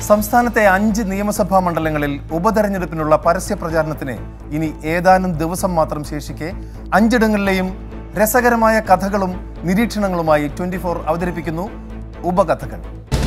സംസ്ഥാനത്തെ അഞ്ച് നിയമസഭാ മണ്ഡലങ്ങളിൽ ഉപതെരഞ്ഞെടുപ്പിനുള്ള പരസ്യ പ്രചാരണത്തിന് ഇനി ഏതാനും ദിവസം മാത്രം ശേഷിക്കെ അഞ്ചിടങ്ങളിലെയും രസകരമായ കഥകളും നിരീക്ഷണങ്ങളുമായി ട്വന്റി ഫോർ അവതരിപ്പിക്കുന്നു ഉപകഥകൾ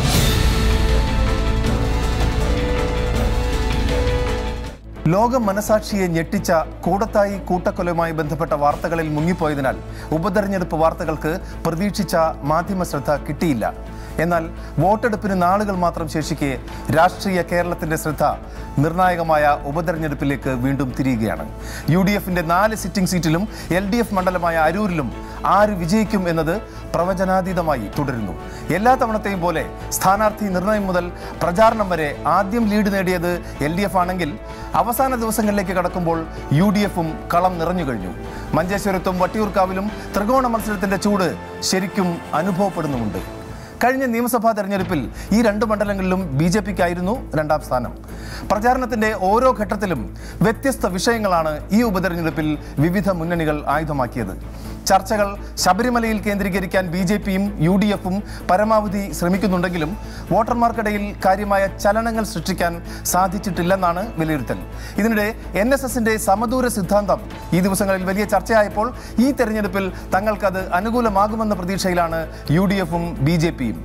ലോക മനസാക്ഷിയെ ഞെട്ടിച്ച കൂടത്തായി കൂട്ടക്കൊലയുമായി ബന്ധപ്പെട്ട വാർത്തകളിൽ മുങ്ങിപ്പോയതിനാൽ ഉപതെരഞ്ഞെടുപ്പ് വാർത്തകൾക്ക് പ്രതീക്ഷിച്ച മാധ്യമ ശ്രദ്ധ കിട്ടിയില്ല എന്നാൽ വോട്ടെടുപ്പിന് നാളുകൾ മാത്രം ശേഷിക്കെ രാഷ്ട്രീയ കേരളത്തിന്റെ ശ്രദ്ധ നിർണായകമായ ഉപതെരഞ്ഞെടുപ്പിലേക്ക് വീണ്ടും തിരിയുകയാണ് യു ഡി എഫിന്റെ നാല് സിറ്റിംഗ് സീറ്റിലും എൽ ഡി എഫ് മണ്ഡലമായ അരൂരിലും ആര് വിജയിക്കും എന്നത് പ്രവചനാതീതമായി തുടരുന്നു എല്ലാ തവണത്തെയും പോലെ സ്ഥാനാർത്ഥി നിർണയം മുതൽ പ്രചാരണം വരെ ആദ്യം ലീഡ് നേടിയത് എൽ ഡി എഫ് ആണെങ്കിൽ അവസാന ദിവസങ്ങളിലേക്ക് കടക്കുമ്പോൾ യു ഡി എഫും കളം നിറഞ്ഞു കഴിഞ്ഞു മഞ്ചേശ്വരത്തും വട്ടിയൂർക്കാവിലും ത്രികോണ മത്സരത്തിന്റെ ചൂട് ശരിക്കും അനുഭവപ്പെടുന്നുമുണ്ട് കഴിഞ്ഞ നിയമസഭാ തെരഞ്ഞെടുപ്പിൽ ഈ രണ്ട് മണ്ഡലങ്ങളിലും ബി ജെ പിക്കായിരുന്നു രണ്ടാം സ്ഥാനം പ്രചാരണത്തിന്റെ ഓരോ ഘട്ടത്തിലും വ്യത്യസ്ത വിഷയങ്ങളാണ് ഈ ഉപതെരഞ്ഞെടുപ്പിൽ വിവിധ മുന്നണികൾ ആയുധമാക്കിയത് ചർച്ചകൾ ശബരിമലയിൽ കേന്ദ്രീകരിക്കാൻ ബി ജെ പിയും യു ഡി എഫും പരമാവധി ശ്രമിക്കുന്നുണ്ടെങ്കിലും വോട്ടർമാർക്കിടയിൽ കാര്യമായ ചലനങ്ങൾ സൃഷ്ടിക്കാൻ സാധിച്ചിട്ടില്ലെന്നാണ് വിലയിരുത്തൽ ഇതിനിടെ എൻ എസ് എസിന്റെ സമദൂര സിദ്ധാന്തം ഈ ദിവസങ്ങളിൽ വലിയ ചർച്ചയായപ്പോൾ ഈ തെരഞ്ഞെടുപ്പിൽ തങ്ങൾക്കത് അനുകൂലമാകുമെന്ന പ്രതീക്ഷയിലാണ് യു ഡി എഫും ബി ജെ പിയും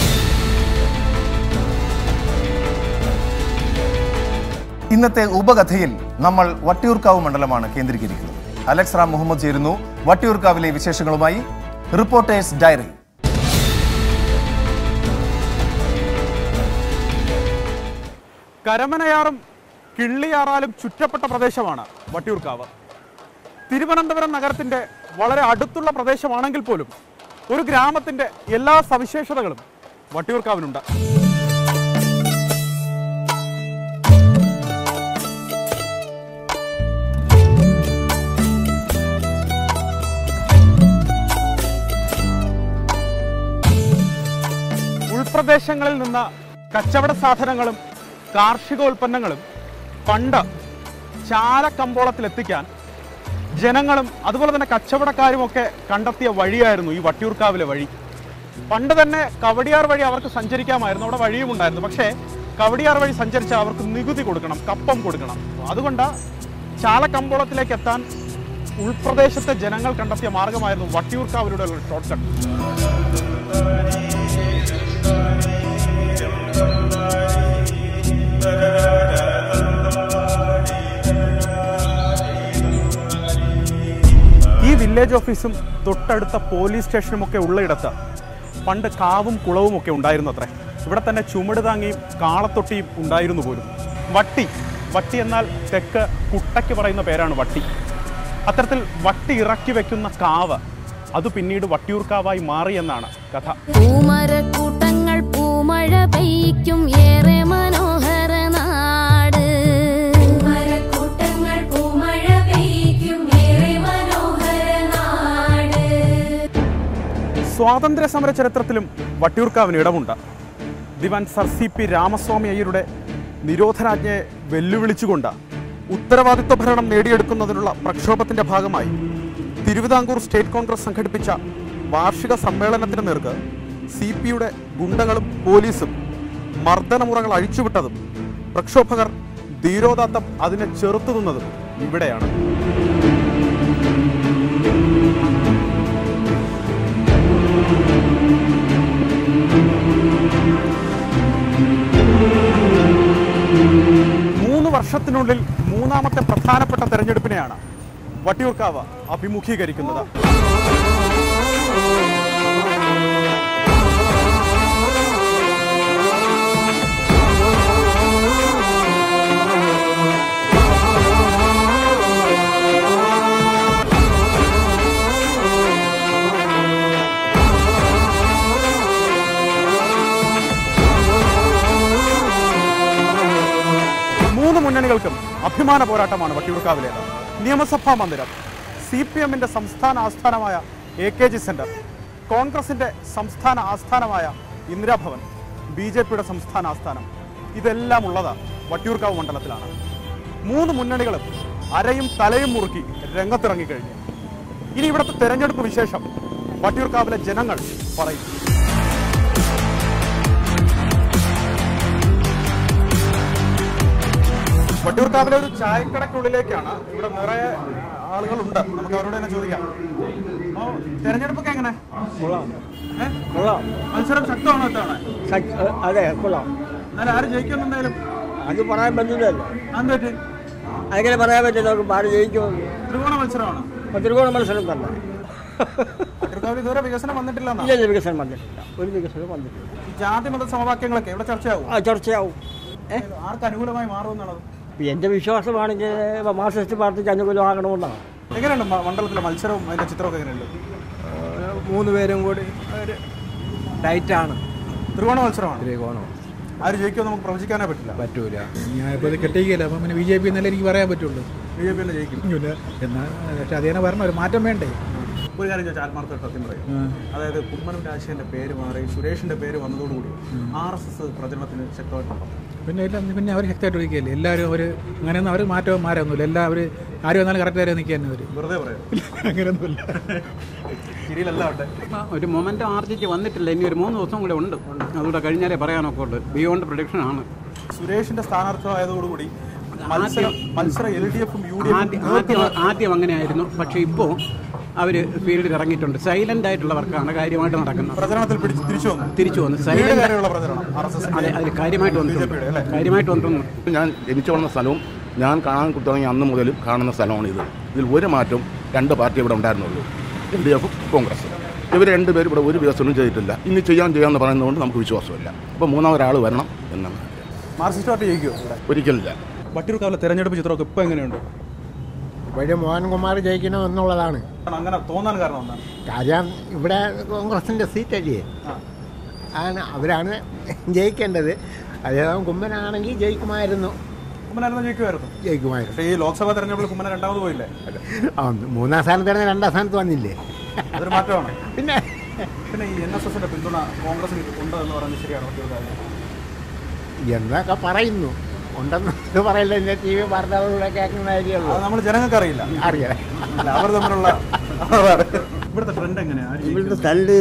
ഇന്നത്തെ ഉപകഥയിൽ നമ്മൾ വട്ടിയൂർക്കാവ് മണ്ഡലമാണ് കേന്ദ്രീകരിക്കുന്നത് അലക്സ് റാം മുഹമ്മദ് ചേരുന്നു വട്ടിയൂർക്കാവിലെ വിശേഷങ്ങളുമായി റിപ്പോർട്ടേഴ്സ് ഡയറി കരമനയാറും കിള്ളിയാറാലും ചുറ്റപ്പെട്ട പ്രദേശമാണ് വട്ടിയൂർക്കാവ് തിരുവനന്തപുരം നഗരത്തിന്റെ വളരെ അടുത്തുള്ള പ്രദേശമാണെങ്കിൽ പോലും ഒരു ഗ്രാമത്തിന്റെ എല്ലാ സവിശേഷതകളും വട്ടിയൂർക്കാവിനുണ്ട് ഉൾപ്രദേശങ്ങളിൽ നിന്ന് കച്ചവട സാധനങ്ങളും കാർഷികോൽപ്പന്നങ്ങളും പണ്ട് ചാലക്കമ്പോളത്തിലെത്തിക്കാൻ ജനങ്ങളും അതുപോലെ തന്നെ കച്ചവടക്കാരും ഒക്കെ കണ്ടെത്തിയ വഴിയായിരുന്നു ഈ വട്ടിയൂർക്കാവിലെ വഴി പണ്ട് തന്നെ കവടിയാർ വഴി അവർക്ക് സഞ്ചരിക്കാമായിരുന്നു അവിടെ വഴിയും ഉണ്ടായിരുന്നു പക്ഷേ കവടിയാർ വഴി സഞ്ചരിച്ചാൽ അവർക്ക് നികുതി കൊടുക്കണം കപ്പം കൊടുക്കണം അതുകൊണ്ട് ചാലക്കമ്പോളത്തിലേക്ക് എത്താൻ ഉൾപ്രദേശത്തെ ജനങ്ങൾ കണ്ടെത്തിയ മാർഗമായിരുന്നു വട്ടിയൂർക്കാവിലൂടെയുള്ള ഷോർട്ട് കട്ട് ഈ വില്ലേജ് ഓഫീസും തൊട്ടടുത്ത പോലീസ് സ്റ്റേഷനും ഒക്കെ ഉള്ളയിടത്ത് പണ്ട് കാവും കുളവും ഒക്കെ ഉണ്ടായിരുന്നു അത്രേ ഇവിടെ തന്നെ ചുമട് താങ്ങിയും കാളത്തൊട്ടിയും ഉണ്ടായിരുന്നു പോലും വട്ടി വട്ടി എന്നാൽ തെക്ക് കുട്ടയ്ക്ക് പറയുന്ന പേരാണ് വട്ടി അത്തരത്തിൽ വട്ടി ഇറക്കി വെക്കുന്ന കാവ് അത് പിന്നീട് വട്ടിയൂർക്കാവായി മാറി എന്നാണ് കഥ പൂമരക്കൂട്ടങ്ങൾ പൂമഴ പെയ്യ്ക്കും ഏറെ മനോഹര നാട് പൂമരക്കൂട്ടങ്ങൾ പൂമഴ പെയ്യ്ക്കും ഏറെ മനോഹര നാട് സ്വാതന്ത്ര്യ സമര ചരിത്രത്തിലും വട്ടിയൂർക്കാവിന് ഇടമുണ്ട് Dewan sir C P Ramaswamy അയ്യരുടെ നിരോധനാജ്ഞയെ വെല്ലുവിളിച്ചുകൊണ്ട് ഉത്തരവാദിത്വ ഭരണം നേടിയെടുക്കുന്നതിനുള്ള പ്രക്ഷോഭത്തിന്റെ ഭാഗമായി തിരുവിതാംകൂർ സ്റ്റേറ്റ് കോൺഗ്രസ് സംഘടിപ്പിച്ച വാർഷിക സമ്മേളനത്തിന് നേർക്ക് സി പിയുടെ ഗുണ്ടകളും പോലീസും മർദ്ദനമുറകൾ അഴിച്ചുവിട്ടതും പ്രക്ഷോഭകർ ധീരോദാത്തം അതിനെ ചെറുത്തുനിന്നതും ഇവിടെയാണ് മൂന്ന് വർഷത്തിനുള്ളിൽ മൂന്നാമത്തെ പ്രധാനപ്പെട്ട തെരഞ്ഞെടുപ്പിനെയാണ് വട്ടിയൂർക്കാവ് അഭിമുഖീകരിക്കുന്നത് മൂന്ന് മുന്നണികൾക്കും അഭിമാന പോരാട്ടമാണ് വട്ടിയൂർക്കാവിലേത് നിയമസഭാ മന്ദിരം സി പി എമ്മിന്റെ സംസ്ഥാന ആസ്ഥാനമായ എ കെ ജി സെന്റർ കോൺഗ്രസിന്റെ സംസ്ഥാന ആസ്ഥാനമായ ഇന്ദിരാഭവൻ ബി ജെ പിയുടെ സംസ്ഥാന ആസ്ഥാനം ഇതെല്ലാം ഉള്ളത് വട്ടിയൂർക്കാവ് മണ്ഡലത്തിലാണ് മൂന്ന് മുന്നണികളും അരയും തലയും മുറുക്കി രംഗത്തിറങ്ങിക്കഴിഞ്ഞു ഇനി ഇവിടുത്തെ തെരഞ്ഞെടുപ്പ് വിശേഷം വട്ടിയൂർക്കാവിലെ ജനങ്ങൾ പറയും വട്ടിയൂർക്കാവിലെ ഒരു ചായക്കടക്കുള്ളിലേക്കാണ് ഇവിടെ നിറയെ ആ, ആളുകളുണ്ട് നമുക്ക് അവരോട് തന്നെ ചോദിക്കാം അപ്പോ തെരഞ്ഞെടുപ്പൊക്കെ എങ്ങനെ ഏ? കൊള്ളാം മത്സരം ശക്തമാണോ ഇത്തവണ സക്- അതെ കൊള്ളാം എന്നാലും ആര് ജയിക്കും എന്തായാലും അത് പറയാൻ പറ്റില്ലല്ലോ എന്ത് പറ്റി അങ്ങനെ പറയാൻ പറ്റില്ല നമുക്ക് ആര് ജയിക്കുമെന്ന് ത്രികോണ മത്സരമാണ് ഇപ്പൊ ത്രികോണ മത്സരം തന്നെ വട്ടിയൂർക്കാവിൽ ഇതുവരെ വികസനം വന്നിട്ടില്ല ഇല്ല ഇല്ല, വികസനം വന്നിട്ടില്ല ഒരു വികസനം വന്നിട്ടില്ല ഈ ജാതി മത സമവാക്യങ്ങളൊക്കെ ഇവിടെ ചർച്ചയാവും ആ ചർച്ചയാവും ഏ ആർക്ക് അനുകൂലമായി മാറുമെന്നുള്ളത് ഇപ്പൊ എൻ്റെ വിശ്വാസമാണെങ്കിൽ മാർക്സിസ്റ്റ് പാർട്ടിക്ക് അനുകൂലമാകണമെന്നാണ് എങ്ങനെയുണ്ട് മ- മണ്ഡലത്തിലെ മത്സരവും അതിന്റെ ചിത്രമൊക്കെ എങ്ങനെയുണ്ട് മൂന്ന് പേരും കൂടി ഒരു ടൈറ്റാണ് ത്രികോണ മത്സരമാണ് ത്രികോണം ആര് ജയിക്കുമെന്ന് നമുക്ക് പ്രവചിക്കാനേ പറ്റില്ല പറ്റൂല ഞാൻ ഇപ്പോൾ ഇത് കെട്ടിയില്ല അപ്പം പിന്നെ ബി ജെ പി എന്നല്ലേ എനിക്ക് പറയാൻ പറ്റുള്ളൂ ബി ജെ പി തന്നെ ജയിക്കും പിന്നെ എന്നാൽ പക്ഷെ അതേനെ വരണം ഒരു മാറ്റം വേണ്ടേ ഒരു കാര്യം ചോദിച്ചാൽ ആത്മാർത്ഥ സത്യം പറയും അതായത് കുമ്മനം രാജശേഖരന്റെ പേര് മാറി സുരേഷിന്റെ പേര് വന്നതോടുകൂടി ആർ എസ് എസ് പ്രചരണത്തിന് ശക്തമായിട്ടുണ്ടോ പിന്നെ എല്ലാം പിന്നെ അവർ ശക്തമായിട്ട് ഒഴിക്കുകയല്ലേ എല്ലാവരും അവർ അങ്ങനെയൊന്നും അവർ മാറ്റവും മാറൊന്നുമില്ല എല്ലാം അവർ ആരും വന്നാലും കറക്റ്റ് ആരും നിൽക്കുക തന്നെ അവർ വെറുതെ പറയാം അങ്ങനെയൊന്നുമില്ല ശരിയല്ല അവിടെ ഒരു മൊമെൻ്റ് ആർജിച്ച് വന്നിട്ടില്ല ഇനി ഒരു മൂന്ന് ദിവസം കൂടെ ഉണ്ട് അതുകൂടെ കഴിഞ്ഞാലേ പറയാനൊക്കെ ഉണ്ട് ബിയോണ്ട് പ്രൊഡിക്ഷൻ ആണ് സുരേഷിന്റെ സ്ഥാനാർത്ഥമായതോടുകൂടി മത്സരം മത്സരം എൽ ഡി എഫും യു ഡി ആദ്യം ആദ്യം ആദ്യം അങ്ങനെയായിരുന്നു പക്ഷേ ഇപ്പോൾ അവർ ഫീൽഡിൽ ഇറങ്ങിയിട്ടുണ്ട് സൈലന്റ് ആയിട്ടുള്ള വർക്കാണ് കാര്യമായിട്ട് നടക്കുന്നത് പ്രചരണത്തിൽ പിടിച്ച് തിരിച്ചു വന്നു തിരിച്ചു വന്നു വീട് സൈലന്റ് കാര്യമുള്ള പ്രചരണം ആർ എസ് എസ് അതെ അതിൽ കാര്യമായിട്ട് വന്നിട്ടുണ്ട് കാര്യമായിട്ട് വന്നിട്ടുണ്ട് ഞാൻ ജനിച്ചു വളർന്ന സ്ഥലവും ഞാൻ കാണാൻ തുടങ്ങിയ അന്ന് മുതലും കാണുന്ന സ്ഥലമാണ് ഇത് ഇതിൽ ഒരു മാറ്റവും രണ്ട് പാർട്ടി ഇവിടെ ഉണ്ടായിരുന്നുള്ളൂ എൽ ഡി എഫും കോൺഗ്രസ് ഇവർ രണ്ടുപേരും ഇവിടെ ഒരു വികസനവും ചെയ്തിട്ടില്ല ഇനി ചെയ്യാൻ ചെയ്യാമെന്ന് പറയുന്നതുകൊണ്ട് നമുക്ക് വിശ്വാസമില്ല അപ്പോൾ മൂന്നാമതൊരാൾ വരണം എന്നാണ് മാർക്സിസ്റ്റ് പാർട്ടി ജയിക്കുമോ ഇവിടെ ഒരിക്കലില്ല വട്ടിയൂർക്കാവിലെ തെരഞ്ഞെടുപ്പ് ചിത്രമൊക്കെ ഇപ്പൊ എങ്ങനെയുണ്ട് ഇവിടെ മോഹൻകുമാർ ജയിക്കണം എന്നുള്ളതാണ് അങ്ങനെ തോന്നാൻ കാരണം എന്താണ് കാര്യം ഇവിടെ കോൺഗ്രസിൻ്റെ സീറ്റല്ലേ ആണ് അവരാണ് ജയിക്കേണ്ടത് അതേ കുമ്മനാണെങ്കിൽ ജയിക്കുമായിരുന്നു കുമ്മനായിരുന്നു ജയിക്കുമായിരുന്നു ജയിക്കുമായിരുന്നു പക്ഷേ ഈ ലോക്സഭാ തെരഞ്ഞെടുപ്പിൽ കുമ്മന രണ്ടാമത് പോയില്ലേ ആ മൂന്നാം സ്ഥാനത്താണ് രണ്ടാം സ്ഥാനത്ത് വന്നില്ലേ അതൊരു മാറ്റമാണ് പിന്നെ പിന്നെ ഈ എൻ എസ് എസിന്റെ പിന്തുണ കോൺഗ്രസിന് ഉണ്ട് എന്ന് പറയുന്നത് ശരിയാണ് വട്ടിയൂർക്കാവിൽ എന്നൊക്കെ പറയുന്നു ഉണ്ടെന്ന് പറയില്ല എൻ്റെ ടി വി വാർത്തകളിലൂടെ കേൾക്കുന്ന അത് കാര്യമുള്ളൂ നമ്മൾ ജനങ്ങൾക്ക് അറിയില്ല അറിയാം അല്ല, അവർ തമ്മിലുള്ള അതാണ്. ഇവിടുത്തെ ട്രെൻഡ് എങ്ങനെയാ ആര് ജയിക്കും? ഇവിടുത്തെ തല്ല്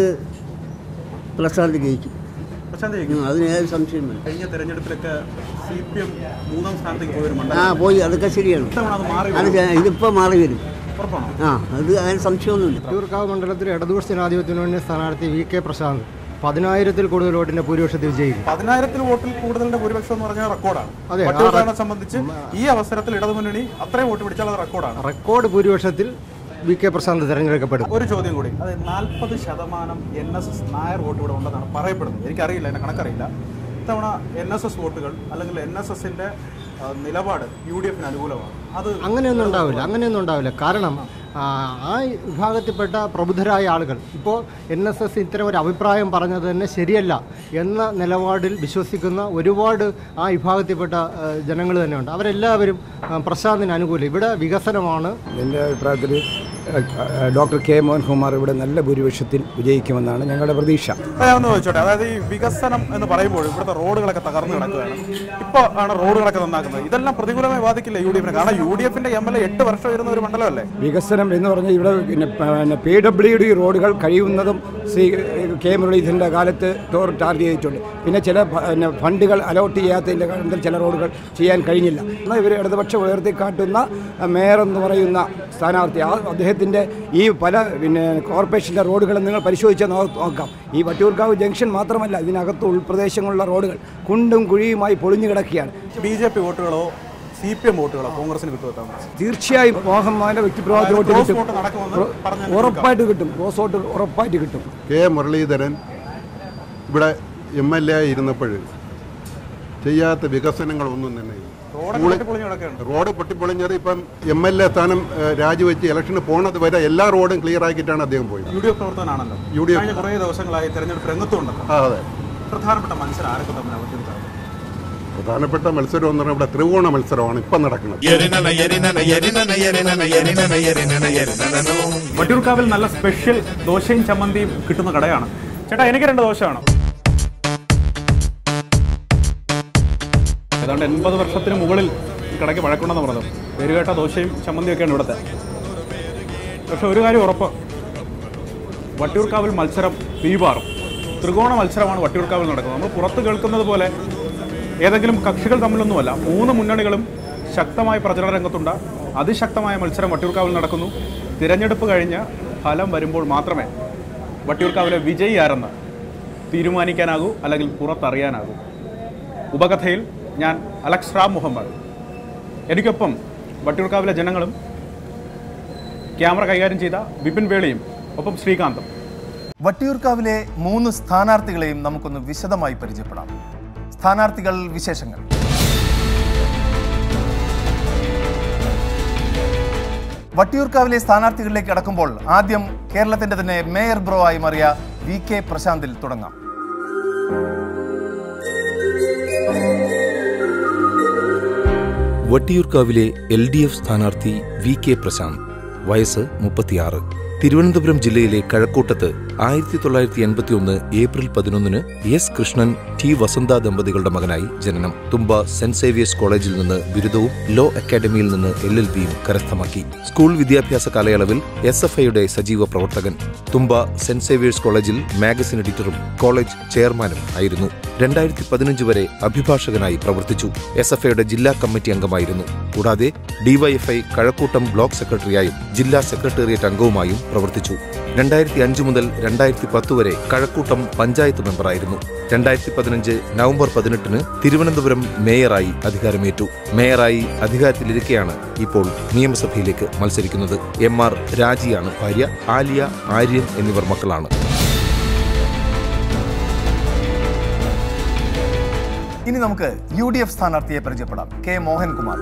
പ്രസാദ് ജയിക്കും പ്രശാന്ത് ജയിക്കും അതിന് ഏത് സംശയം വേണ്ട കഴിഞ്ഞ തെരഞ്ഞെടുപ്പിലൊക്കെ സി പി എം മൂന്നാം സ്ഥാനത്തേക്ക് പോയൊരു ആ മണ്ഡലം പോയി അതൊക്കെ ശരിയാണ് ഇത്തവണ അത് മാറി അത് ചെ- ഇതിപ്പോ മാറി വരും ഉറപ്പാണോ ആ അത് അതിന് സംശയമൊന്നുമില്ല വട്ടിയൂർക്കാവ് മണ്ഡലത്തിൽ ഇടതുപക്ഷ ജനാധിപത്യത്തിന് വേണ്ടി സ്ഥാനാർത്ഥി വി കെ പ്രശാന്ത് പതിനായിരത്തിൽ കൂടുതൽ വോട്ടിന്റെ ഭൂരിപക്ഷത്തിൽ വിജയിക്കും പതിനായിരത്തിൽ വോട്ടിൽ കൂടുതലിന്റെ ഭൂരിപക്ഷം എന്ന് പറഞ്ഞാൽ റെക്കോർഡാണ് അതെ, ആ വട്ടിയൂർക്കാവിനെ സംബന്ധിച്ച് ഈ അവസരത്തിൽ ഇടതുമുന്നണി അത്രയും വോട്ട് പിടിച്ചാൽ അത് റെക്കോർഡാണ് റെക്കോർഡ് ഭൂരിപക്ഷത്തിൽ വി കെ പ്രശാന്ത് തെരഞ്ഞെടുക്കപ്പെടും ഒരു ചോദ്യം കൂടി അത് നാൽപ്പത് ശതമാനം N S S Nair vote ഇവിടെ ഉണ്ടെന്നാണ് പറയപ്പെടുന്നത് എനിക്കറിയില്ല എന്നെ കണക്കറിയില്ല ഇത്തവണ എൻ എസ് എസ് വോട്ടുകൾ അല്ലെങ്കിൽ എൻ എസ് എസിന്റെ നിലപാട് യു ഡി എഫിന് അനുകൂലമാണ് അത് അങ്ങനെയൊന്നും ഉണ്ടാവില്ല അങ്ങനെയൊന്നും ഉണ്ടാവില്ല കാരണം ആ, ആ വിഭാഗത്തിൽപ്പെട്ട പ്രബുദ്ധരായ ആളുകൾ ഇപ്പോൾ എൻ എസ് എസ് ഇത്തരം ഒരു അഭിപ്രായം പറഞ്ഞത് തന്നെ ശരിയല്ല എന്ന നിലപാടിൽ വിശ്വസിക്കുന്ന ഒരുപാട് ആ വിഭാഗത്തിൽപ്പെട്ട ജനങ്ങൾ തന്നെയുണ്ട് അവരെല്ലാവരും ആ, പ്രശാന്തിന് അനുകൂലം ഇവിടെ വികസനമാണ് എൻ്റെ അഭിപ്രായത്തിൽ ഡോക്ടർ കെ മോഹൻകുമാർ ഇവിടെ നല്ല ഭൂരിപക്ഷത്തിൽ വിജയിക്കുമെന്നാണ് ഞങ്ങളുടെ പ്രതീക്ഷ അപ്പൊ ഞാൻ ഒന്ന് ചോദിച്ചോട്ടെ അതായത് ഈ വികസനം എന്ന് പറയുമ്പോൾ ഇവിടുത്തെ റോഡുകളൊക്കെ തകർന്നു കിടക്കുകയാണ് ഇപ്പോൾ ആണ് റോഡുകളൊക്കെ നന്നാക്കുന്നത് ഇതെല്ലാം പ്രതികൂലമായി ബാധിക്കില്ല യു ഡി എഫിനെ കാരണം യു ഡി എഫിന്റെ എം എൽ എ എട്ട് വർഷം ഇരുന്ന ഒരു മണ്ഡലമല്ലേ വികസനം എന്ന് പറഞ്ഞാൽ ഇവിടെ പിന്നെ പിന്നെ പി ഡബ്ല്യു ഡി റോഡുകൾ കഴിയുന്നതും ശ്രീ കെ മുരളീധരൻ്റെ കാലത്ത് ടോർ ചാർജ് ചെയ്തിട്ടുണ്ട് പിന്നെ ചില ഫ- പിന്നെ ഫണ്ടുകൾ അലോട്ട് ചെയ്യാത്തതിൻ്റെ കാരണത്തിൽ ചില റോഡുകൾ ചെയ്യാൻ കഴിഞ്ഞില്ല എന്നാൽ ഇവർ ഇടതുപക്ഷം ഉയർത്തിക്കാട്ടുന്ന മേയർ എന്ന് പറയുന്ന സ്ഥാനാർത്ഥി ആ അദ്ദേഹത്തിൻ്റെ ഈ പല പിന്നെ കോർപ്പറേഷൻ്റെ റോഡുകൾ നിങ്ങൾ പരിശോധിച്ചാൽ നോ- നോക്കാം ഈ വട്ടിയൂർക്കാവ് ജംഗ്ഷൻ മാത്രമല്ല ഇതിനകത്ത് ഉൾപ്രദേശങ്ങളുള്ള റോഡുകൾ കുണ്ടും കുഴിയുമായി പൊളിഞ്ഞു കിടക്കുകയാണ് ബി ജെ പി വോട്ടുകളോ സി പി എം വോട്ടുകളോ കോൺഗ്രസിന് കിട്ടുമെത്താൻ തീർച്ചയായും മോഹൻമാന്റെ വ്യക്തിപ്രഭാവത്തിൽ വോട്ട് ക്രോസ് കിട്ടും വോട്ട് നടക്കുമെന്ന് പറഞ്ഞാൽ ഉറപ്പായിട്ട് കിട്ടും ക്രോസ് വോട്ട് ഉറപ്പായിട്ട് കിട്ടും കെ മുരളീധരൻ ഇവിടെ എം എൽ എ ഇരുന്നപ്പോൾ ചെയ്യാത്ത വികസനങ്ങളൊന്നും തന്നെ ഇല്ല. റോഡൊക്കെ പൊളിഞ്ഞു കിടക്കുകയാണ് റോഡ് പൊട്ടിപ്പൊളിഞ്ഞത് ഇപ്പം എം എൽ എ സ്ഥാനം ഏഹ്, രാജിവെച്ച് ഇലക്ഷന് പോണത് വരെ എല്ലാ റോഡും ക്ലിയർ ആക്കിയിട്ടാണ് അദ്ദേഹം പോയത് യു ഡി എഫ് പ്രവർത്തനാണല്ലോ യു ഡി എഫ്. കഴിഞ്ഞ കുറേ ദിവസങ്ങളായി തെരഞ്ഞെടുപ്പ് രംഗത്തുണ്ടല്ലോ ആ അതെ പ്രധാനപ്പെട്ട മത്സരം ആരൊക്കെ തമ്മിലാണ് വട്ടിയൂർക്കാവ് പ്രധാനപ്പെട്ട മത്സരം എന്ന് പറഞ്ഞാൽ ഇവിടെ ത്രികോണ മത്സരമാണ് ഇപ്പം നടക്കുന്നത് വട്ടിയൂർക്കാവിൽ നല്ല സ്പെഷ്യൽ ദോശയും ചമ്മന്തിയും കിട്ടുന്ന കടയാണ് ചേട്ടാ എനിക്ക് രണ്ട് ദോശ വേണം ഏതാണ്ട് എൺപത് വർഷത്തിന് മുകളിൽ ഈ കടയ്ക്ക് വഴക്കുണ്ടെന്ന് പറഞ്ഞത് പേരുകേട്ട ദോശയും ചമ്മന്തിയൊക്കെയാണ് ഇവിടുത്തെ പക്ഷെ ഒരു കാര്യം ഉറപ്പ് വട്ടിയൂർക്കാവിൽ മത്സരം തീപാറും ത്രികോണ മത്സരമാണ് വട്ടിയൂർക്കാവിൽ നടക്കുന്നത് നമ്മൾ പുറത്ത് കേൾക്കുന്നത് പോലെ ഏതെങ്കിലും കക്ഷികൾ തമ്മിലൊന്നുമല്ല മൂന്ന് മുന്നണികളും ശക്തമായ പ്രചരണ രംഗത്തുണ്ട് അതിശക്തമായ മത്സരം വട്ടിയൂർക്കാവിൽ നടക്കുന്നു തിരഞ്ഞെടുപ്പ് കഴിഞ്ഞ് ഫലം വരുമ്പോൾ മാത്രമേ വട്ടിയൂർക്കാവിലെ വിജയി ആരെന്ന് തീരുമാനിക്കാനാകൂ അല്ലെങ്കിൽ പുറത്തറിയാനാകൂ ഉപകഥയിൽ ഞാൻ അലക്സ് റാം മുഹമ്മദ് എനിക്കൊപ്പം വട്ടിയൂർക്കാവിലെ ജനങ്ങളും ക്യാമറ കൈകാര്യം ചെയ്ത ബിപിൻ വേളിയും ഒപ്പം ശ്രീകാന്തും വട്ടിയൂർക്കാവിലെ മൂന്ന് സ്ഥാനാർത്ഥികളെയും നമുക്കൊന്ന് വിശദമായി പരിചയപ്പെടാം സ്ഥാനാർത്ഥികൾ വിശേഷങ്ങൾ വട്ടിയൂർക്കാവിലെ സ്ഥാനാർത്ഥികളിലേക്ക് അടക്കുമ്പോൾ ആദ്യം കേരളത്തിന്റെ തന്നെ മേയർ ബ്രോ ആയി മാറിയ വി കെ പ്രശാന്തിൽ തുടങ്ങാം വട്ടിയൂർക്കാവിലെ എൽ ഡി എഫ് സ്ഥാനാർത്ഥി വി കെ പ്രശാന്ത് വയസ്സ് മുപ്പത്തിയാറ് തിരുവനന്തപുരം ജില്ലയിലെ കഴക്കൂട്ടത്ത് ആയിരത്തി തൊള്ളായിരത്തി എൺപത്തി ഒന്ന് ഏപ്രിൽ പതിനൊന്നിന് എസ് കൃഷ്ണൻ ടി വസന്ത ദമ്പതികളുടെ മകനായി ജനനം തുമ്പ സെന്റ് സേവിയേഴ്സ് കോളേജിൽ നിന്ന് ബിരുദവും ലോ അക്കാദമിയിൽ നിന്ന് എൽ എൽ ബിയും കരസ്ഥമാക്കി സ്കൂൾ വിദ്യാഭ്യാസ കാലയളവിൽ എസ് എഫ് ഐയുടെ സജീവ പ്രവർത്തകൻ തുമ്പ സെന്റ് സേവിയേഴ്സ് കോളേജിൽ മാഗസിൻ എഡിറ്ററും കോളേജ് ചെയർമാനും ആയിരുന്നു രണ്ടായിരത്തി പതിനഞ്ച് വരെ അഭിഭാഷകനായി പ്രവർത്തിച്ചു എസ് എഫ് ഐയുടെ ജില്ലാ കമ്മിറ്റി അംഗമായിരുന്നു കൂടാതെ ഡിവൈഎഫ്ഐ കഴക്കൂട്ടം ബ്ലോക്ക് സെക്രട്ടറിയായും ജില്ലാ സെക്രട്ടേറിയറ്റ് അംഗവുമായും പ്രവർത്തിച്ചു രണ്ടായിരത്തി അഞ്ച് മുതൽ രണ്ടായിരത്തി പത്ത് വരെ കഴക്കൂട്ടം പഞ്ചായത്ത് മെമ്പറായിരുന്നു രണ്ടായിരത്തി പതിനഞ്ച് നവംബർ പതിനെട്ടിന് തിരുവനന്തപുരം മേയറായി അധികാരമേറ്റു മേയറായി അധികാരത്തിലിരിക്കെയാണ് ഇപ്പോൾ നിയമസഭയിലേക്ക് മത്സരിക്കുന്നത് എം ആർ രാജിയാണ് ഭാര്യ ആലിയ ആര്യൻ എന്നിവർ മക്കളാണ് ഇനി നമുക്ക് യു ഡി എഫ് സ്ഥാനാർത്ഥിയെ പരിചയപ്പെടാം കെ മോഹൻകുമാർ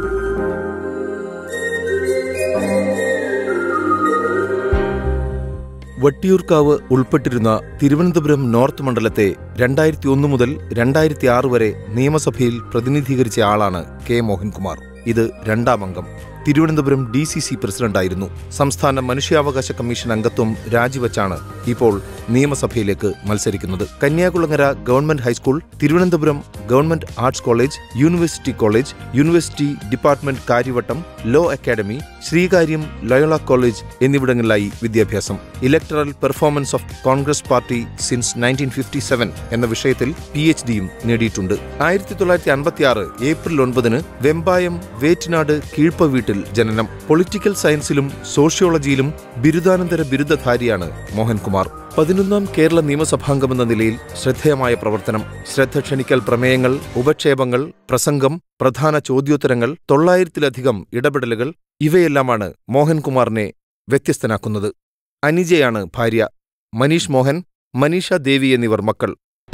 വട്ടിയൂർക്കാവ് ഉൾപ്പെട്ടിരുന്ന തിരുവനന്തപുരം നോർത്ത് മണ്ഡലത്തെ രണ്ടായിരത്തി ഒന്ന് മുതൽ രണ്ടായിരത്തി ആറ് വരെ നിയമസഭയിൽ പ്രതിനിധീകരിച്ച ആളാണ് കെ മോഹൻകുമാർ ഇത് രണ്ടാം അംഗം തിരുവനന്തപുരം ഡി സി സി പ്രസിഡന്റായിരുന്നു സംസ്ഥാന മനുഷ്യാവകാശ കമ്മീഷൻ അംഗത്വം രാജിവച്ചാണ് ഇപ്പോൾ നിയമസഭയിലേക്ക് മത്സരിക്കുന്നത് Kanyakulangara government high school Thiruvananthapuram government arts college university college university department Kariavattom law academy Sreekaryam Loyola college എന്നിവിടങ്ങളിലായി വിദ്യാഭ്യാസം electoral performance of Congress party since nineteen fifty seven എന്ന വിഷയത്തിൽ പി എച്ച് ഡിയും നേടിയിട്ടുണ്ട് ആയിരത്തി തൊള്ളായിരത്തി അൻപത്തി ആറ് ഏപ്രിൽ ഒൻപതിന് വെമ്പായം വേറ്റിനാട് കീഴ്പ വീട്ടിൽ ജനനം പൊളിറ്റിക്കൽ സയൻസിലും സോഷ്യോളജിയിലും ബിരുദാനന്തര ബിരുദധാരിയാണ് മോഹൻകുമാർ പതിനൊന്നാം കേരള നിയമസഭാംഗമെന്ന നിലയിൽ ശ്രദ്ധേയമായ പ്രവർത്തനം ശ്രദ്ധ ക്ഷണിക്കൽ പ്രമേയങ്ങൾ ഉപക്ഷേപങ്ങൾ പ്രസംഗം പ്രധാന ചോദ്യോത്തരങ്ങൾ തൊള്ളായിരത്തിലധികം ഇടപെടലുകൾ ഇവയെല്ലാമാണ് മോഹൻകുമാറിനെ വ്യത്യസ്തനാക്കുന്നത് അനിജയാണ് ഭാര്യ മനീഷ് മോഹൻ മനീഷ ദേവി എന്നിവർ മക്കൾ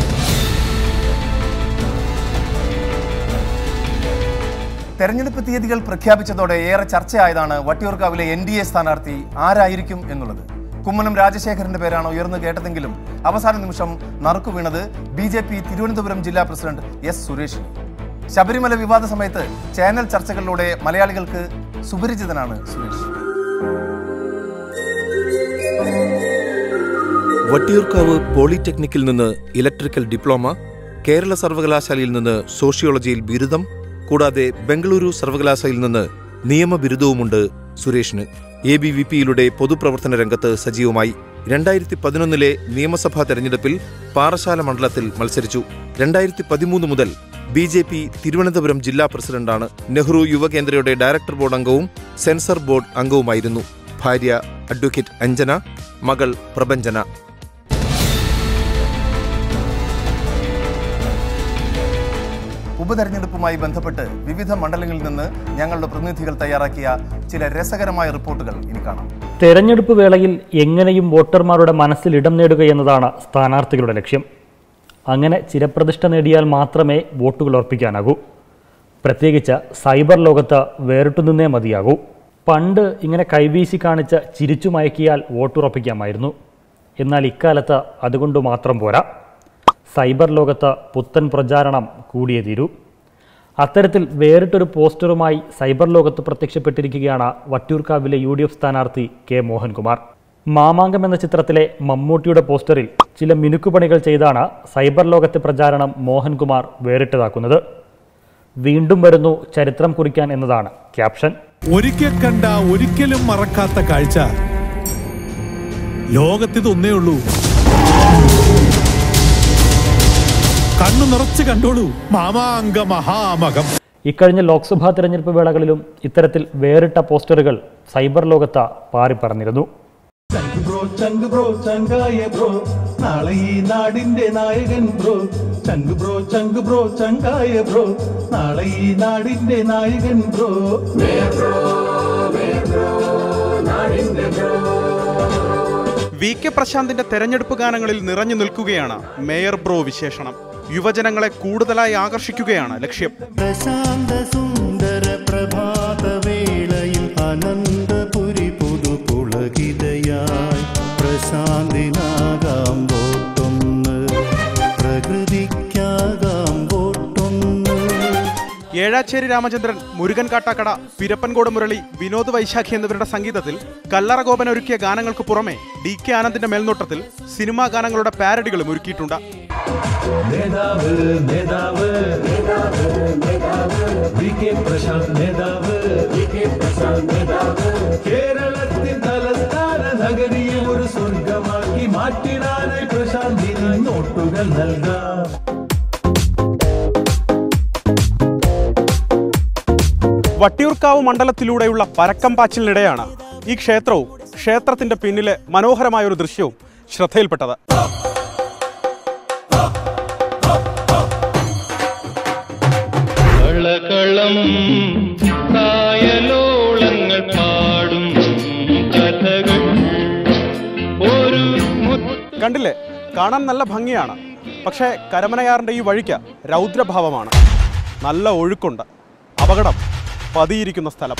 തെരഞ്ഞെടുപ്പ് തീയതികൾ പ്രഖ്യാപിച്ചതോടെ ഏറെ ചർച്ചയായതാണ് വട്ടിയൂർക്കാവിലെ എൻ ഡി എ സ്ഥാനാർത്ഥി ആരായിരിക്കും എന്നുള്ളത് കുമ്മനം രാജശേഖരന്റെ പേരാണ് ഉയർന്നു കേട്ടതെങ്കിലും അവസാന നിമിഷം നറുക്കു വീണത് ബി ജെ പി തിരുവനന്തപുരം ജില്ലാ പ്രസിഡന്റ് എസ് സുരേഷ് ശബരിമല വിവാദ സമയത്ത് ചാനൽ ചർച്ചകളിലൂടെ മലയാളികൾക്ക് സുപരിചിതനാണ് സുരേഷ് വട്ടിയൂർക്കാവ് പോളിടെക്നിക്കിൽ നിന്ന് ഇലക്ട്രിക്കൽ ഡിപ്ലോമ കേരള സർവകലാശാലയിൽ നിന്ന് സോഷ്യോളജിയിൽ ബിരുദം കൂടാതെ ബംഗളൂരു സർവകലാശാലയിൽ നിന്ന് നിയമബിരുദവുമുണ്ട് സുരേഷിന് എ ബി വി പിയിലൂടെ പൊതുപ്രവർത്തന രംഗത്ത് സജീവമായി രണ്ടായിരത്തി പതിനൊന്നിലെ നിയമസഭാ തെരഞ്ഞെടുപ്പിൽ പാറശാല മണ്ഡലത്തിൽ മത്സരിച്ചു രണ്ടായിരത്തി പതിമൂന്ന് മുതൽ ബി ജെ പി തിരുവനന്തപുരം ജില്ലാ പ്രസിഡന്റാണ് നെഹ്റു യുവകേന്ദ്രയുടെ ഡയറക്ടർ ബോർഡ് അംഗവും സെൻസർ ബോർഡ് അംഗവുമായിരുന്നു ഭാര്യ അഡ്വക്കേറ്റ് അഞ്ജന മകൾ പ്രപഞ്ചന ഉപതെരഞ്ഞെടുപ്പുമായി ബന്ധപ്പെട്ട് വിവിധ മണ്ഡലങ്ങളിൽ നിന്ന് ഞങ്ങളുടെ പ്രതിനിധികൾ തയ്യാറാക്കിയ ചില രസകരമായ റിപ്പോർട്ടുകൾ ഇനി കാണാം തെരഞ്ഞെടുപ്പ് വേളയിൽ എങ്ങനെയും വോട്ടർമാരുടെ മനസ്സിൽ ഇടം നേടുക എന്നതാണ് സ്ഥാനാർത്ഥികളുടെ ലക്ഷ്യം അങ്ങനെ ചിരപ്രതിഷ്ഠ നേടിയാൽ മാത്രമേ വോട്ടുകൾ ഉറപ്പിക്കാനാകൂ പ്രത്യേകിച്ച് സൈബർ ലോകത്ത് വേറിട്ടുനിന്നേ മതിയാകൂ പണ്ട് ഇങ്ങനെ കൈവീശി കാണിച്ച് ചിരിച്ചു മയക്കിയാൽ വോട്ടുറപ്പിക്കാമായിരുന്നു എന്നാൽ ഇക്കാലത്ത് അതുകൊണ്ട് മാത്രം പോരാ സൈബർ ലോകത്ത് പുത്തൻ പ്രചാരണം കൂടിയേ തീരൂ അത്തരത്തിൽ വേറിട്ടൊരു പോസ്റ്ററുമായി സൈബർ ലോകത്ത് പ്രത്യക്ഷപ്പെട്ടിരിക്കുകയാണ് വട്ടിയൂർക്കാവിലെ യു ഡി എഫ് സ്ഥാനാർത്ഥി കെ മോഹൻകുമാർ മാമാങ്കം എന്ന ചിത്രത്തിലെ മമ്മൂട്ടിയുടെ പോസ്റ്ററിൽ ചില മിനുക്കുപണികൾ ചെയ്താണ് സൈബർ ലോകത്തെ പ്രചാരണം മോഹൻകുമാർ വേറിട്ടതാക്കുന്നത് വീണ്ടും വരുന്നു ചരിത്രം കുറിക്കാൻ എന്നതാണ് ക്യാപ്ഷൻ ഒരിക്കൽ കണ്ട ഒരിക്കലും മറക്കാത്ത കാഴ്ച ലോകത്തിതൊന്നേ ഉള്ളൂ കണ്ണു നിറച്ച് കണ്ടോളൂ മാമാങ്ക മഹാമകം ഇക്കഴിഞ്ഞ ലോക്സഭാ തിരഞ്ഞെടുപ്പ് വേളകളിലും ഇത്തരത്തിൽ വേറിട്ട പോസ്റ്ററുകൾ സൈബർ ലോകത്ത് പാറിപ്പറന്നിരുന്നു ചങ്ക് ബ്രോ ചങ്ക് ബ്രോ ചങ്കായ ബ്രോ നാളെ ഈ നാടിന്റെ നായകൻ ബ്രോ ചങ്ക് ബ്രോ ചങ്ക് ബ്രോ ചങ്കായ ബ്രോ നാളെ ഈ നാടിന്റെ നായകൻ ബ്രോ വി കെ പ്രശാന്തിന്റെ തെരഞ്ഞെടുപ്പ് ഗാനങ്ങളിൽ നിറഞ്ഞു നിൽക്കുകയാണ് മേയർ ബ്രോ വിശേഷണം യുവജനങ്ങളെ കൂടുതലായി ആകർഷിക്കുകയാണ് ലക്ഷ്യം പ്രശാന്ത സുന്ദര പ്രഭാതവേളയിൽ അനന്തപുരി പുതുപുളകിതയായി പ്രശാന്തിനാകാം വോട്ടൊന്ന് പ്രകൃതിക്കാകാം വോട്ടൊന്ന് ഏഴാച്ചേരി രാമചന്ദ്രൻ മുരുകൻ കാട്ടാക്കട പിരപ്പൻകോട് മുരളി വിനോദ് വൈശാഖി എന്നിവരുടെ സംഗീതത്തിൽ കല്ലറ ഗോപൻ ഒരുക്കിയ ഗാനങ്ങൾക്ക് പുറമെ ഡി കെ ആനന്ദിന്റെ മേൽനോട്ടത്തിൽ സിനിമാ ഗാനങ്ങളുടെ പാരഡികളും ഒരുക്കിയിട്ടുണ്ട് നേതാവ് നേതാവ് വി കെ പ്രശാന്ത് നേതാവ് കേരളത്തിൻ തലസ്ഥാന നഗരിയെ ഒരു സ്വർഗമാക്കി മാറ്റിടാനായി പ്രശാന്തിന് നോട്ടുകൾ നൽകാം വട്ടിയൂർക്കാവ് മണ്ഡലത്തിലൂടെയുള്ള പരക്കം പാച്ചിലിനിടെയാണ് ഈ ക്ഷേത്രവും ക്ഷേത്രത്തിന്റെ പിന്നിലെ മനോഹരമായ ഒരു ദൃശ്യവും ശ്രദ്ധയിൽപ്പെട്ടത് കളകളം കായലോളങ്ങൾ പാടും കഥകൾ ഒരു കണ്ടില്ലേ കാണാൻ നല്ല ഭംഗിയാണ് പക്ഷേ കരമനയാറിന്റെ ഈ വഴിക്ക് രൗദ്രഭാവമാണ് നല്ല ഒഴുക്കുണ്ട് അപകടം പതിയിരിക്കുന്ന സ്ഥലം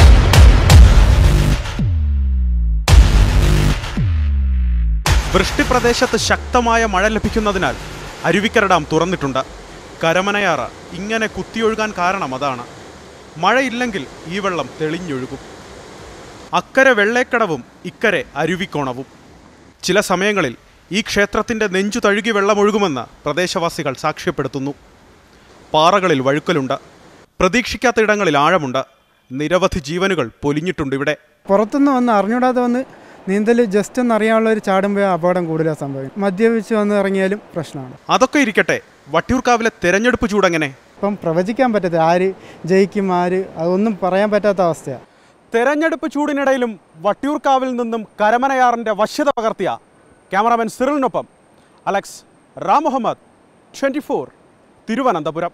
വൃഷ്ടിപ്രദേശത്ത് ശക്തമായ മഴ ലഭിക്കുന്നതിനാൽ അരുവിക്കര ഡാം തുറന്നിട്ടുണ്ട് കരമനയാറ് ഇങ്ങനെ കുത്തിയൊഴുകാൻ കാരണം അതാണ് മഴയില്ലെങ്കിൽ ഈ വെള്ളം തെളിഞ്ഞൊഴുകും അക്കരെ വെള്ളേക്കടവും ഇക്കരെ അരുവിക്കോണവും ചില സമയങ്ങളിൽ ഈ ക്ഷേത്രത്തിൻ്റെ നെഞ്ചു തഴുകി വെള്ളമൊഴുകുമെന്ന് പ്രദേശവാസികൾ സാക്ഷ്യപ്പെടുത്തുന്നു പാറകളിൽ വഴുക്കലുണ്ട് പ്രതീക്ഷിക്കാത്ത ഇടങ്ങളിൽ ആഴമുണ്ട് നിരവധി ജീവനുകൾ പൊലിഞ്ഞിട്ടുണ്ട് ഇവിടെ പുറത്തുനിന്ന് വന്ന് അറിഞ്ഞൂടാതെ വന്ന് നീന്തൽ ജസ്റ്റ് ഒന്ന് അറിയാനുള്ള ഒരു ചാടുമ്പോൾ അപകടം കൂടുതലാണ് സംഭവിക്കും മദ്യപിച്ച് വന്ന് ഇറങ്ങിയാലും പ്രശ്നമാണ് അതൊക്കെ ഇരിക്കട്ടെ വട്ടിയൂർക്കാവിലെ തെരഞ്ഞെടുപ്പ് ചൂടെങ്ങനെ ഇപ്പം പ്രവചിക്കാൻ പറ്റത്തില്ല ആര് ജയിക്കും ആര് അതൊന്നും പറയാൻ പറ്റാത്ത അവസ്ഥയാണ് തെരഞ്ഞെടുപ്പ് ചൂടിനിടയിലും വട്ടിയൂർക്കാവിൽ നിന്നും കരമനയാറിന്റെ വശ്യത പകർത്തിയ ക്യാമറാമാൻ സിറിലിനൊപ്പം Alex Ram Muhammad twenty four Thiruvananthapuram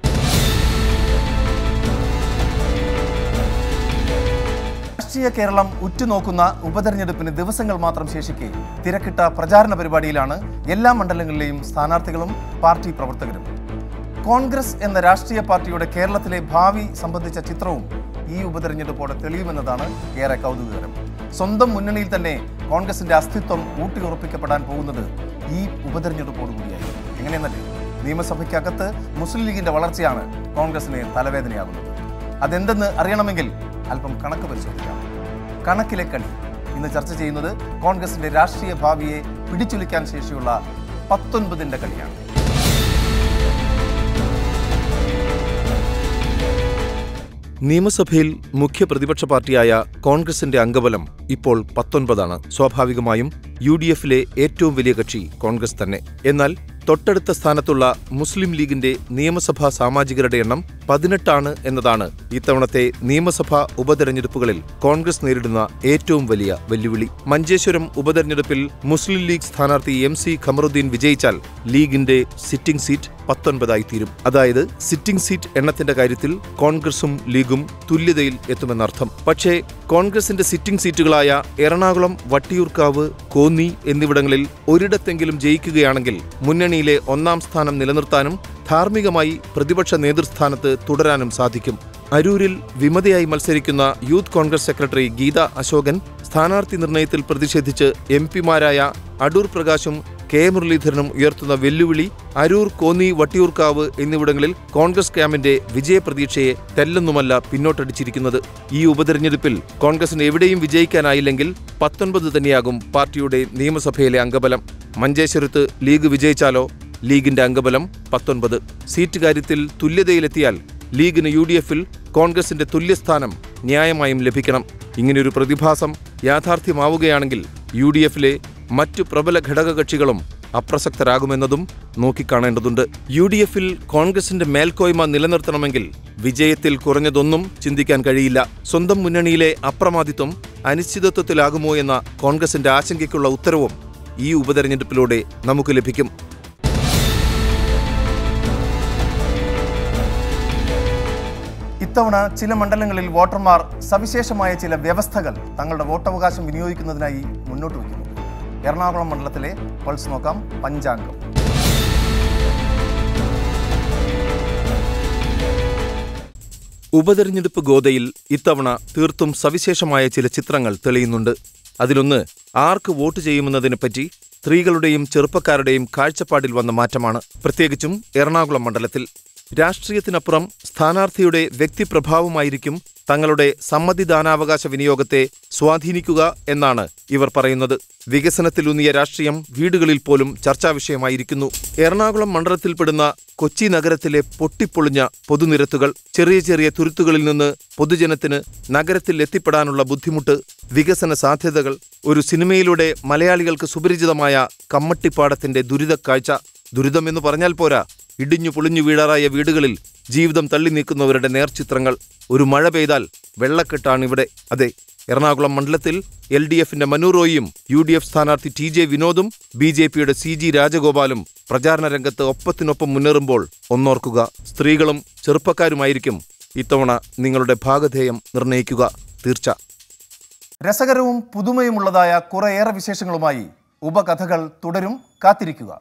രാഷ്ട്രീയ കേരളം ഉറ്റുനോക്കുന്ന ഉപതെരഞ്ഞെടുപ്പിന് ദിവസങ്ങൾ മാത്രം ശേഷിക്കെ തിരക്കിട്ട പ്രചാരണ പരിപാടിയിലാണ് എല്ലാ മണ്ഡലങ്ങളിലെയും സ്ഥാനാർത്ഥികളും പാർട്ടി പ്രവർത്തകരും കോൺഗ്രസ് എന്ന രാഷ്ട്രീയ പാർട്ടിയുടെ കേരളത്തിലെ ഭാവി സംബന്ധിച്ച ചിത്രവും ഈ ഉപതെരഞ്ഞെടുപ്പോടെ തെളിയുമെന്നതാണ് ഏറെ കൗതുകകരം സ്വന്തം മുന്നണിയിൽ തന്നെ കോൺഗ്രസിന്റെ അസ്തിത്വം ഊട്ടിയുറപ്പിക്കപ്പെടാൻ പോകുന്നത് ഈ ഉപതെരഞ്ഞെടുപ്പോടുകൂടിയായി എങ്ങനെയെന്നല്ലേ നിയമസഭയ്ക്കകത്ത് മുസ്ലിം ലീഗിന്റെ വളർച്ചയാണ് കോൺഗ്രസിന് തലവേദനയാകുന്നത് അതെന്തെന്ന് അറിയണമെങ്കിൽ അല്പം കണക്ക് പരിശോധിക്കാം കണക്കിലെ കളി ഇന്ന് ചർച്ച ചെയ്യുന്നത് കോൺഗ്രസിന്റെ രാഷ്ട്രീയ ഭാവിയെ പിടിച്ചുലിക്കാൻ ശേഷിയുള്ള പത്തൊൻപതിന്റെ കളിയാണ് നിയമസഭയിൽ മുഖ്യ പ്രതിപക്ഷ പാർട്ടിയായ കോൺഗ്രസിന്റെ അംഗബലം ഇപ്പോൾ പത്തൊൻപതാണ് സ്വാഭാവികമായും യു ഡി എഫിലെ ഏറ്റവും വലിയ കക്ഷി കോൺഗ്രസ് തന്നെ എന്നാൽ തൊട്ടടുത്ത സ്ഥാനത്തുള്ള മുസ്ലിം ലീഗിന്റെ നിയമസഭാ സാമാജികരുടെ എണ്ണം പതിനെട്ടാണ് എന്നതാണ് ഇത്തവണത്തെ നിയമസഭാ ഉപതെരഞ്ഞെടുപ്പുകളിൽ കോൺഗ്രസ് നേരിടുന്ന ഏറ്റവും വലിയ വെല്ലുവിളി മഞ്ചേശ്വരം ഉപതെരഞ്ഞെടുപ്പിൽ മുസ്ലിം ലീഗ് സ്ഥാനാർത്ഥി എം സി ഖമറുദ്ദീൻ വിജയിച്ചാൽ ലീഗിന്റെ സിറ്റിംഗ് സീറ്റ് പത്തൊൻപതായി തീരും അതായത് സിറ്റിംഗ് സീറ്റ് എണ്ണത്തിന്റെ കാര്യത്തിൽ കോൺഗ്രസും ലീഗും തുല്യതയിൽ എത്തുമെന്നർത്ഥം പക്ഷേ കോൺഗ്രസിന്റെ സിറ്റിംഗ് സീറ്റുകളായ എറണാകുളം വട്ടിയൂർക്കാവ് കോന്നി എന്നിവിടങ്ങളിൽ ഒരിടത്തെങ്കിലും ജയിക്കുകയാണെങ്കിൽ മുന്നണിയിലെ ഒന്നാം സ്ഥാനം നിലനിർത്താനും ധാർമ്മികമായി പ്രതിപക്ഷ നേതൃസ്ഥാനത്ത് തുടരാനും സാധിക്കും അരൂരിൽ വിമതയായി മത്സരിക്കുന്ന യൂത്ത് കോൺഗ്രസ് സെക്രട്ടറി ഗീത അശോകൻ സ്ഥാനാർത്ഥി നിർണയത്തിൽ പ്രതിഷേധിച്ച് എം പിമാരായ അടൂർ പ്രകാശും കെ മുരളീധരനും ഉയർത്തുന്ന വെല്ലുവിളി അരൂർ കോന്നി വട്ടിയൂർക്കാവ് എന്നിവിടങ്ങളിൽ കോൺഗ്രസ് ക്യാമ്പിന്റെ വിജയപ്രതീക്ഷയെ തെല്ലൊന്നുമല്ല പിന്നോട്ടടിച്ചിരിക്കുന്നത് ഈ ഉപതെരഞ്ഞെടുപ്പിൽ കോൺഗ്രസിന് എവിടെയും വിജയിക്കാനായില്ലെങ്കിൽ പത്തൊൻപത് തന്നെയാകും പാർട്ടിയുടെ നിയമസഭയിലെ അംഗബലം മഞ്ചേശ്വരത്ത് ലീഗ് വിജയിച്ചാലോ ലീഗിന്റെ അംഗബലം പത്തൊൻപത് സീറ്റ് കാര്യത്തിൽ തുല്യതയിലെത്തിയാൽ ലീഗിന് യു ഡി എഫിൽ കോൺഗ്രസിന്റെ തുല്യസ്ഥാനം ന്യായമായും ലഭിക്കണം ഇങ്ങനെയൊരു പ്രതിഭാസം യാഥാർത്ഥ്യമാവുകയാണെങ്കിൽ യു ഡി എഫിലെ മറ്റു പ്രബല ഘടകകക്ഷികളും അപ്രസക്തരാകുമെന്നതും നോക്കിക്കാണേണ്ടതുണ്ട് യു ഡി എഫിൽ കോൺഗ്രസിന്റെ മേൽക്കോയ്മ നിലനിർത്തണമെങ്കിൽ വിജയത്തിൽ കുറഞ്ഞതൊന്നും ചിന്തിക്കാൻ കഴിയില്ല സ്വന്തം മുന്നണിയിലെ അപ്രമാദിത്വം അനിശ്ചിതത്വത്തിലാകുമോ എന്ന കോൺഗ്രസിന്റെ ആശങ്കയ്ക്കുള്ള ഉത്തരവും ഈ ഉപതെരഞ്ഞെടുപ്പിലൂടെ നമുക്ക് ലഭിക്കും ഇത്തവണ ചില മണ്ഡലങ്ങളിൽ വോട്ടർമാർ സവിശേഷമായ ചില വ്യവസ്ഥകൾ തങ്ങളുടെ വോട്ടവകാശം വിനിയോഗിക്കുന്നതിനായി മുന്നോട്ട് വയ്ക്കുന്നു എറണാകുളം മണ്ഡലത്തിലെ പൾസ് നോക്കാം പഞ്ചാംഗം ഉപതെരഞ്ഞെടുപ്പ് ഗോതയിൽ ഇത്തവണ തീർത്തും സവിശേഷമായ ചില ചിത്രങ്ങൾ തെളിയുന്നുണ്ട് അതിലൊന്ന് ആർക്ക് വോട്ട് ചെയ്യുമെന്നതിനെപ്പറ്റി സ്ത്രീകളുടെയും ചെറുപ്പക്കാരുടെയും കാഴ്ചപ്പാടിൽ വന്ന മാറ്റമാണ് പ്രത്യേകിച്ചും എറണാകുളം മണ്ഡലത്തിൽ രാഷ്ട്രീയത്തിനപ്പുറം സ്ഥാനാർത്ഥിയുടെ വ്യക്തിപ്രഭാവമായിരിക്കും തങ്ങളുടെ സമ്മതിദാനാവകാശ വിനിയോഗത്തെ സ്വാധീനിക്കുക എന്നാണ് ഇവർ പറയുന്നത് വികസനത്തിലൂന്നിയ രാഷ്ട്രീയം വീടുകളിൽ പോലും ചർച്ചാ വിഷയമായിരിക്കുന്നു എറണാകുളം മണ്ഡലത്തിൽപ്പെടുന്ന കൊച്ചി നഗരത്തിലെ പൊട്ടിപ്പൊളിഞ്ഞ പൊതുനിരത്തുകൾ ചെറിയ ചെറിയ തുരുത്തുകളിൽ നിന്ന് പൊതുജനത്തിന് നഗരത്തിൽ എത്തിപ്പെടാനുള്ള ബുദ്ധിമുട്ട് വികസന സാധ്യതകൾ ഒരു സിനിമയിലൂടെ മലയാളികൾക്ക് സുപരിചിതമായ കമ്മട്ടിപ്പാടത്തിന്റെ ദുരിതക്കാഴ്ച ദുരിതമെന്ന് പറഞ്ഞാൽ പോരാ ഇടിഞ്ഞു പൊളിഞ്ഞു വീഴാറായ വീടുകളിൽ ജീവിതം തള്ളി നീക്കുന്നവരുടെ നേർചിത്രങ്ങൾ ഒരു മഴ പെയ്താൽ വെള്ളക്കെട്ടാണ് ഇവിടെ അതെ എറണാകുളം മണ്ഡലത്തിൽ എൽ ഡി എഫിന്റെ മനു റോയിയും യു ഡി എഫ് സ്ഥാനാർത്ഥി ടി ജെ വിനോദും ബി ജെ പിയുടെ സി ജി രാജഗോപാലും പ്രചാരണ രംഗത്ത് ഒപ്പത്തിനൊപ്പം മുന്നേറുമ്പോൾ ഒന്നോർക്കുക സ്ത്രീകളും ചെറുപ്പക്കാരുമായിരിക്കും ഇത്തവണ നിങ്ങളുടെ ഭാഗധേയം നിർണയിക്കുക തീർച്ച രസകരവും പുതുമയുമുള്ളതായ കുറേയേറെ വിശേഷങ്ങളുമായി ഉപകഥകൾ തുടരും കാത്തിരിക്കുക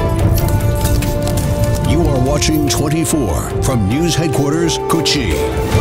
You are watching 24 from News Headquarters, Kochi.